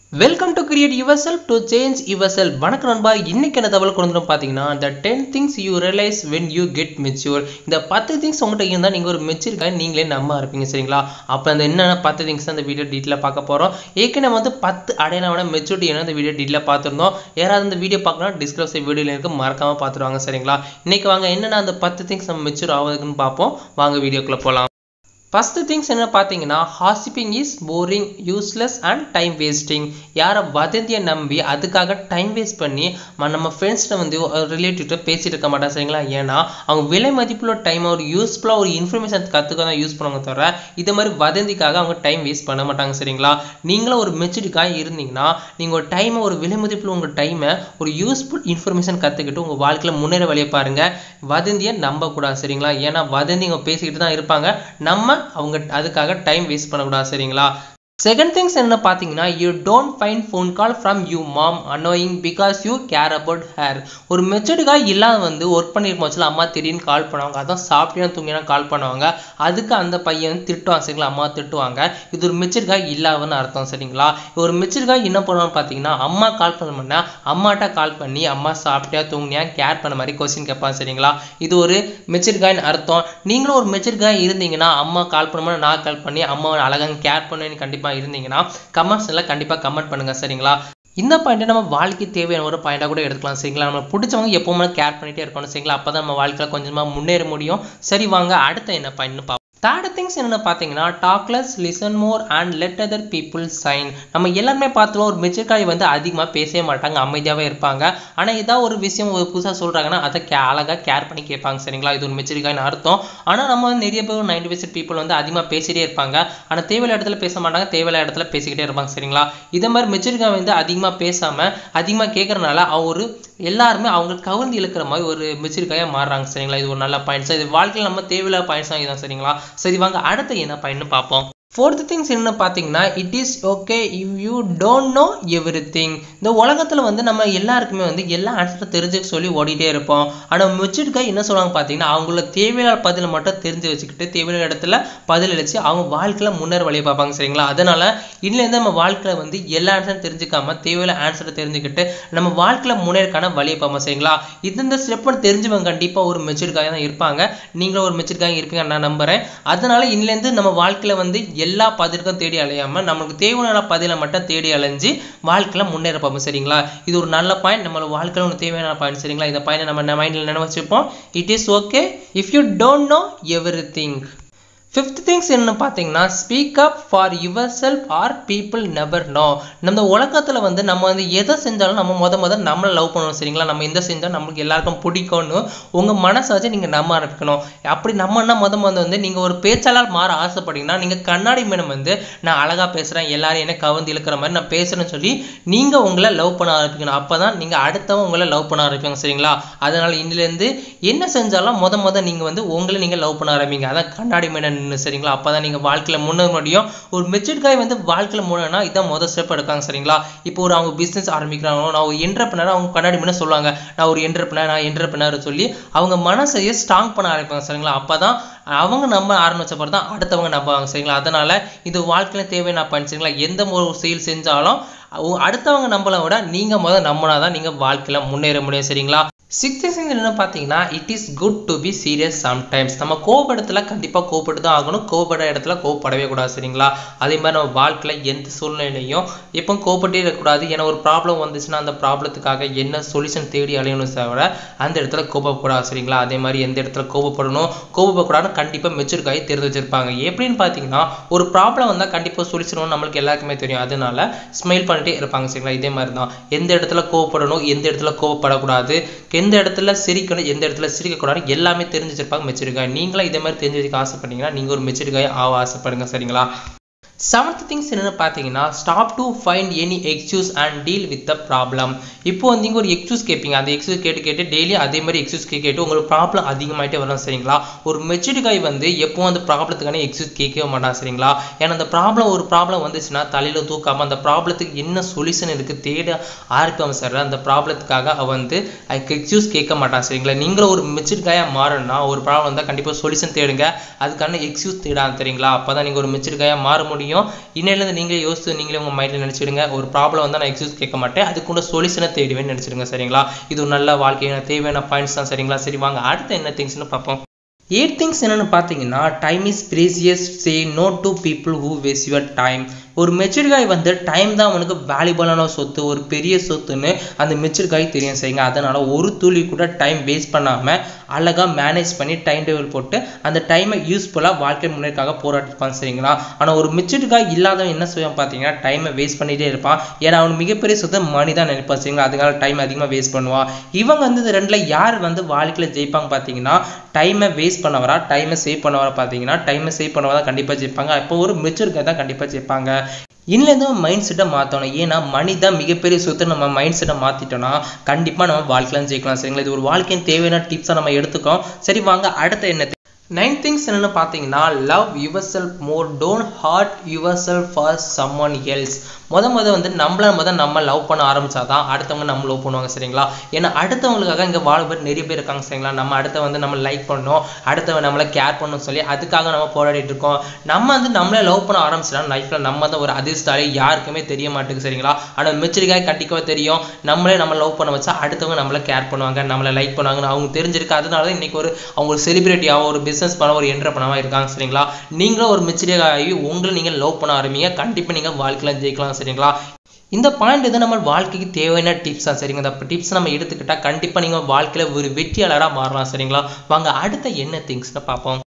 welcome to create yourself to change yourself வணக்கம் நண்பா இன்னைக்கு என்ன தகவல் கொண்டு வந்து பார்த்தீங்கன்னா இந்த ten things you realise when you get mature இந்த பத்து திங்ஸ் உங்கள்கிட்ட இருந்தால் நீங்கள் ஒரு மெச்சூர்காக நீங்களே நம்ப இருப்பீங்க சரிங்களா அப்போ அந்த என்னென்ன பத்து திங்ஸ் அந்த வீடியோ டீட்டெயிலாக பார்க்க போகிறோம் ஏற்கனவே வந்து பத்து அடையாளமான மெச்சூரிட்டி என்ன அந்த வீடியோ டீட்டெயிலாக பார்த்துருந்தோம் யாராவது இந்த வீடியோ பார்க்கணும் டிஸ்கிரிப்ஷன் வீடியோவில் இருக்கு மறக்காமல் பார்த்துருவாங்க சரிங்களா இன்னைக்கு வாங்க என்னென்ன அந்த பத்து திங்ஸ் நம்ம மெச்சூர் ஆகுதுன்னு பார்ப்போம் வாங்க வீடியோக்குள்ளே போகலாம் ஃபஸ்ட்டு திங்ஸ் என்ன பார்த்தீங்கன்னா gossiping is boring useless and time wasting யாரை வதந்தியை நம்பி அதுக்காக டைம் வேஸ்ட் பண்ணி ம- நம்ம ஃப்ரெண்ட்ஸ்கிட்ட வந்து ரிலேட்டிவ்கிட்ட பேசிட்டு இருக்க மாட்டாங்க சரிங்களா ஏன்னா அவங்க விலை மதிப்புள்ள டைம் ஒரு யூஸ்ஃபுல்லாக ஒரு இன்ஃபர்மேஷன் கற்றுக்க தான் யூஸ் பண்ணுவாங்க தவிர இது மாதிரி வதந்திக்காக அவங்க டைம் வேஸ்ட் பண்ண மாட்டாங்க சரிங்களா நீங்களும் ஒரு மெச்சூரிக்காக இருந்தீங்கன்னா நீங்கள் ஒரு டைமை ஒரு விலை மதிப்புள்ள உங்கள் டைமை ஒரு யூஸ்ஃபுல் இன்ஃபர்மேஷன் கற்றுக்கிட்டு உங்கள் வாழ்க்கையில் முன்னேற வழியை பாருங்க வதந்தியை நம்பக்கூடாது சரிங்களா ஏன்னா வதந்தி அவங்க பேசிக்கிட்டு தான் இருப்பாங்க நம்ம அவங்க அதுக்காக டைம் வேஸ்ட் பண்ணக்கூடாது சரிங்களா செகண்ட் திங்ஸ் என்ன பார்த்தீங்கன்னா you don't find phone call from you mom annoying because you care about her ஒரு மெச்சூர்டுக்காக இல்லாத வந்து ஒர்க் பண்ணிருக்கும் வச்சுல அம்மா திடீர்னு கால் பண்ணுவாங்க அதான் சாப்பிட்டியா தூங்கினா கால் பண்ணுவாங்க அதுக்கு அந்த பையன் வந்து திட்டுவாங்க சரிங்களா அம்மா திட்டுவாங்க இது ஒரு மெச்சூர்காக இல்லாதன்னு அர்த்தம் சரிங்களா ஒரு மெச்சூர்காக என்ன பண்ணுவான்னு பார்த்தீங்கன்னா அம்மா கால் பண்ண அம்மாட்ட கால் பண்ணி அம்மா சாப்பிட்டியா தூங்கினியா கேர் பண்ண மாதிரி கொஸ்டின் கேட்பாங்க சரிங்களா இது ஒரு மெச்சூர்காயின் அர்த்தம் நீங்களும் ஒரு மெச்சூர்காக இருந்தீங்கன்னா அம்மா கால் பண்ணும்போது நான் கால் பண்ணி அம்மாவை அழகாக கேர் பண்ணுவேன்னு கண்டிப்பாக இருந்தீங்கன்னா கமெண்ட்ஸ் எல்லாம் கண்டிப்பாக கமெண்ட் பண்ணுங்க சரிங்களா இந்த பாயிண்ட்டை நம்ம வாழ்க்கை தேவையான ஒரு பாயிண்டாக கூட எடுத்துக்கலாம் சரிங்களா நம்ம பிடிச்சவங்க எப்பவுமே கேர் பண்ணிட்டே இருக்கணும் சரிங்களா அப்போ தான் நம்ம வாழ்க்கையில் கொஞ்சமாக முன்னேற முடியும் சரி வாங்க அடுத்த என்ன பாயிண்ட்னு பார்ப்போம் தேர்ட் திங்ஸ் என்னென்ன பார்த்தீங்கன்னா talk less listen more and let other people shine நம்ம எல்லாருமே பார்த்துருவோம் ஒரு மெச்சூர்காய் வந்து அதிகமாக பேசவே மாட்டாங்க அமைதியாகவே இருப்பாங்க ஆனால் ஏதாவது ஒரு விஷயம் ஒரு புதுசாக சொல்கிறாங்கன்னா அதை கே அழகாக கேர் பண்ணி கேட்பாங்க சரிங்களா இது ஒரு மெச்சூரிக்காய்னு அர்த்தம் ஆனால் நம்ம வந்து நிறைய பேர் நைன்டி பர்சன்ட் பீப்புள் வந்து அதிகமாக பேசிட்டே இருப்பாங்க ஆனால் தேவையில்ல இடத்துல பேச மாட்டாங்க தேவையில்ல இடத்துல பேசிக்கிட்டே இருப்பாங்க சரிங்களா இதே மாதிரி மெச்சூரிக்காய் வந்து அதிகமாக பேசாமல் அதிகமாக கேட்கறனால அவர் எல்லாருமே அவங்க கவர்ந்து இழுக்கிற மாதிரி ஒரு மெச்சூரிக்காயாக மாறுறாங்க சரிங்களா இது ஒரு நல்ல பாயிண்ட்ஸ் இது வாழ்க்கையில் நம்ம தேவையில்லாத பாயிண்ட்ஸ் தான் இதுதான் சரிங்களா சரி வாங்க அடுத்து என்ன பாயிண்ட்னு பார்ப்போம் ஃபோர்த் திங்ஸ் என்ன பார்த்தீங்கன்னா it is okay if you don't know everything இந்த உலகத்தில் வந்து நம்ம எல்லாருக்குமே வந்து எல்லா ஆன்சரும் தெரிஞ்சுக்க சொல்லி ஓடிட்டே இருப்போம் ஆனால் மெச்சூர்காய் என்ன சொல்லுவாங்க பார்த்தீங்கன்னா அவங்கள தேவையான பதிலை மட்டும் தெரிஞ்சு வச்சுக்கிட்டு தேவையான இடத்துல பதில் அளிச்சு அவங்க வாழ்க்கையில் முன்னேற வழியை பார்ப்பாங்க சரிங்களா அதனால இதுலேருந்து நம்ம வாழ்க்கையில் வந்து எல்லா ஆன்சரும் தெரிஞ்சுக்காம தேவையான ஆன்சரை தெரிஞ்சுக்கிட்டு நம்ம வாழ்க்கையில் முன்னேறக்கான வழியை பார்ப்போம் சரிங்களா இந்த ஸ்டெப் தெரிஞ்சவங்க கண்டிப்பாக ஒரு மெச்சூர்காக தான் இருப்பாங்க நீங்களும் ஒரு மெச்சூர்காக இருப்பீங்க நான் நம்புறேன் அதனால இதுலேருந்து நம்ம வாழ்க்கையில் வந்து எல்லா பதிலுக்கும் தேடி அலையாம நமக்கு தேவையான பதிலை மட்டும் தேடி அலைஞ்சு வாழ்க்கையில முன்னேற பார்ப்போம் சரிங்களா இது ஒரு நல்ல பாயிண்ட் நம்ம வாழ்க்கையில ஒரு தேவையான பாயிண்ட் சரிங்களா இந்த பாயிண்ட் நம்ம மைண்டில் நினைவு வச்சுப்போம் it is okay if you don't know everything fifth things என்ன பார்த்தீங்கன்னா speak up for yourself or people never know நம்ம உலகத்தில் வந்து நம்ம வந்து எதை செஞ்சாலும் நம்ம முத முத நம்மளை லவ் பண்ணணும் சரிங்களா நம்ம எந்த செஞ்சால் நம்மளுக்கு எல்லாருக்கும் பிடிக்கும்னு உங்கள் மனசை வச்சு நீங்கள் நம்ப ஆரம்பிக்கணும் அப்படி நம்மன்னா முத முத வந்து நீங்கள் ஒரு பேச்சாளர் மாற ஆசைப்பட்டீங்கன்னா நீங்கள் கண்ணாடி மேடம் வந்து நான் அழகாக பேசுகிறேன் எல்லாரும் என்ன கவர்ந்து இழுக்கிற மாதிரி நான் பேசுகிறேன்னு சொல்லி நீங்கள் உங்களை லவ் பண்ண ஆரம்பிக்கணும் அப்போ தான் நீங்கள் அடுத்தவங்க உங்களை லவ் பண்ண ஆரம்பிப்பாங்க சரிங்களா அதனால் இதுலேருந்து என்ன செஞ்சாலும் முத முத நீங்கள் வந்து உங்களை நீங்கள் லவ் பண்ண ஆரம்பிங்க அதான் கண்ணாடி மேடம் நின்னு சரிங்களா அப்போ தான் நீங்கள் வாழ்க்கையில் முன்னேற முடியும் ஒரு மெச்சூர்ட் காய் வந்து வாழ்க்கையில் முன்னேறினா இதான் முதல் ஸ்டெப் எடுக்காங்க சரிங்களா இப்போ ஒரு அவங்க பிஸ்னஸ் ஆரம்பிக்கிறாங்க நான் ஒரு என்டர்பிரினர் அவங்க கண்ணாடி முன்னே சொல்லுவாங்க நான் ஒரு என்டர்பிரினர் நான் என்டர்பிரினர் சொல்லி அவங்க மனசையே ஸ்ட்ராங் பண்ண ஆரம்பிப்பாங்க சரிங்களா அப்போ தான் அவங்க நம்ப ஆரம்பிச்ச பிறகு தான் அடுத்தவங்க நம்புவாங்க சரிங்களா அதனால இது வாழ்க்கையில தேவையான பாயிண்ட் சரிங்களா எந்த ஒரு செயல் செஞ்சாலும் அவங்க- அடுத்தவங்க நம்பலை விட நீங்க முதல்ல நம்பினாதான் நீங்க வாழ்க்கையில முன்னேற முடியும் சரிங்களா சிக்ஸ்த் திங் என்ன பார்த்தீங்கன்னா it is good to be serious sometimes நம்ம கோபடத்தில் கண்டிப்பாக கோபப்பட்டு தான் ஆகணும் கோபப்பட இடத்துல கோபப்படவே கூடாது சரிங்களா அதே மாதிரி நம்ம வாழ்க்கையில் எந்த சூழ்நிலையும் எப்போ கோபப்பட்டே இருக்கக்கூடாது ஏன்னா ஒரு ப்ராப்ளம் வந்துச்சுன்னா அந்த ப்ராப்ளத்துக்காக என்ன சொல்யூஷன் தேடி அலையணும் தவிர அந்த இடத்துல கோபப்படாது சரிங்களா அதே மாதிரி எந்த இடத்துல கோபப்படணும் கோபப்படக்கூடாதுன்னு கண்டிப்பாக மெச்சூர்காய் தெரிஞ்சு வச்சிருப்பாங்க எப்படின்னு பார்த்தீங்கன்னா ஒரு ப்ராப்ளம் வந்தால் கண்டிப்பாக சொல்யூஷன் நம்மளுக்கு எல்லாருக்குமே தெரியும் அதனால ஸ்மைல் பண்ணிட்டே இருப்பாங்க சரிங்களா இதே மாதிரி தான் எந்த இடத்துல கோவப்படணும் எந்த இடத்துல கோவப்படக்கூடாது எந்த இடத்துல சிரிக்கணும் எந்த இடத்துல சிரிக்கக்கூடாது எல்லாமே தெரிஞ்சு வச்சிருப்பாங்க மெச்சூரிக்காய் நீங்களும் இதே மாதிரி தெரிஞ்சு வச்சுக்க ஆசைப்பட்டீங்கன்னா நீங்கள் ஒரு மெச்சூரிக்காய் ஆக ஆசைப்படுங்க சரிங்களா செவன்த் திங்ஸ் என்னன்னு பார்த்தீங்கன்னா stop to find any excuse and deal with the problem இப்போ வந்து நீங்கள் ஒரு எக்ஸ்கியூஸ் கேட்பீங்க அந்த எக்ஸ்கியூஸ் கேட்டு கேட்டு டெய்லி அதே மாதிரி எக்ஸ்கியூஸ் கேட்டு உங்களுக்கு ப்ராப்ளம் அதிகமாயிட்டே வரும் சரிங்களா ஒரு மெச்சூரிட்டி காய் வந்து எப்போ அந்த ப்ராப்ளத்துக்கான எக்ஸ்கியூஸ் கேட்கவே மாட்டான் சரிங்களா ஏன்னா அந்த ப்ராப்ளம் ஒரு ப்ராப்ளம் வந்துச்சுன்னா தலையில தூக்காம அந்த ப்ராப்ளத்துக்கு என்ன சொல்யூஷன் இருக்கு தேட ஆரம்பிக்காம சார் அந்த ப்ராப்ளத்துக்காக அவன் வந்து அதுக்கு எக்ஸ்கியூஸ் கேட்க மாட்டான் சரிங்களா நீங்களும் ஒரு மெச்சூரிட்டி காயாக மாறணும்னா ஒரு ப்ராப்ளம் வந்தால் கண்டிப்பாக சொல்யூஷன் தேடுங்க அதுக்கான எக்ஸ்கியூஸ் தேடாது சரிங்களா அப்போ தான் நீங்கள் ஒரு மெச்சூரிட்டி காயாக மாற முடியும் முடியும் இன்னையிலேருந்து நீங்களே யோசித்து நீங்களே உங்கள் மைண்டில் நினச்சிடுங்க ஒரு ப்ராப்ளம் வந்தால் நான் எக்ஸூஸ் கேட்க மாட்டேன் அதுக்குள்ள சொல்யூஷனை தேடுவேன்னு நினச்சிடுங்க சரிங்களா இது ஒரு நல்ல வாழ்க்கையான தேவையான பாயிண்ட்ஸ் தான் சரிங்களா சரி வாங்க அடுத்து என்ன திங்ஸ்னு பார்ப்போம் எயிட் திங்ஸ் என்னென்னு பார்த்தீங்கன்னா time is precious say no to people who waste your time ஒரு மெச்சூர் காய் வந்து டைம் தான் அவனுக்கு வேல்யூபிளான சொத்து ஒரு பெரிய சொத்துன்னு அந்த மெச்சூர் காய் தெரியும் சரிங்க அதனால் ஒரு துளி கூட டைம் வேஸ்ட் பண்ணாமல் அழகாக மேனேஜ் பண்ணி டைம் டேபிள் போட்டு அந்த டைமை யூஸ்ஃபுல்லாக வாழ்க்கை முன்னேற்காக போராட்டிருப்பான் சரிங்களா ஆனால் ஒரு மெச்சூர் காய் இல்லாதவன் என்ன செய்வான் பார்த்தீங்கன்னா டைமை வேஸ்ட் பண்ணிகிட்டே இருப்பான் ஏன்னா அவன் மிகப்பெரிய சொத்து மணி தான் நினைப்பான் சரிங்களா அதனால டைம் அதிகமாக வேஸ்ட் பண்ணுவான் இவங்க வந்து இந்த ரெண்டில் யார் வந்து வாழ்க்கையில் ஜெயிப்பாங்க பார்த்தீங்கன்னா டைமை வேஸ்ட் பண்ணவரா டைமை சேவ் பண்ணவரா பார்த்தீங்கன்னா டைமை சேவ் பண்ணவரா கண்டிப்பாக ஜெயிப்பாங்க அப்போ ஒரு மெச்சூர் காய் தான் கண்டிப்பாக ஜெயிப்பாங்க இன்னிலேருந்து மைண்ட் செட்டை மாற்றணும் ஏன்னா மணி தான் மிகப்பெரிய சொத்து நம்ம மைண்ட் செட்டை மாற்றிட்டோம்னா கண்டிப்பாக நம்ம வாழ்க்கையில ஜெயிக்கலாம் சரிங்களா இது ஒரு வாழ்க்கையின் தேவையான டிப்ஸை நம்ம எடுத்துக்கோம் சரி வாங்க அடுத்த என்ன நைன் திங்ஸ் என்னென்னு பார்த்தீங்கன்னா love yourself more don't hurt yourself for someone else முத முத வந்து நம்மள முத நம்ம லவ் பண்ண ஆரம்பிச்சாதான் அடுத்தவங்க நம்ம லவ் பண்ணுவாங்க சரிங்களா ஏன்னா அடுத்தவங்களுக்காக இங்கே வாழ பேர் நிறைய பேர் இருக்காங்க சரிங்களா நம்ம அடுத்த வந்து நம்ம லைக் பண்ணணும் அடுத்தவங்க நம்மளை கேர் பண்ணணும் சொல்லி அதுக்காக நம்ம போராடிட்டு இருக்கோம் நம்ம வந்து நம்மளே லவ் பண்ண ஆரம்பிச்சிட்டா லைஃப்பில் நம்ம தான் ஒரு அதிர்ஷ்டாலே யாருக்குமே தெரிய மாட்டேங்குது சரிங்களா ஆனால் மெச்சூரிக்காக கண்டிப்பாக தெரியும் நம்மளே நம்ம லவ் பண்ண வச்சா அடுத்தவங்க நம்மளை கேர் பண்ணுவாங்க நம்மளை லைக் பண்ணுவாங்கன்னு அவங்க தெரிஞ்சிருக்கு அதனால தான் இன்னைக்கு ஒரு அவங்க ஒரு செலிபிரிட்டியாகவும் ஒரு பிஸ்னஸ் பண்ண ஒரு என்டர் பண்ணாமல் இருக்காங்க சரிங்களா நீங்களும் ஒரு மெச்சூரியாக ஆகி உங்களை நீங்கள் லவ் பண்ண ஆரம்பிங்க கண்டிப்பாக நீங்கள் வாழ்க்கையில் ஜெயிக்கலாம் சரிங்களா இந்த பாயிண்ட் இது நம்ம வாழ்க்கைக்கு தேவையான டிப்ஸ் தான் சரிங்க இந்த டிப்ஸ் நம்ம எடுத்துக்கிட்டா கண்டிப்பாக நீங்கள் வாழ்க்கையில் ஒரு வெற்றியாளராக மாறலாம் சரிங்களா வாங்க அடுத்த என்ன திங்ஸ்னு பார்ப்போம்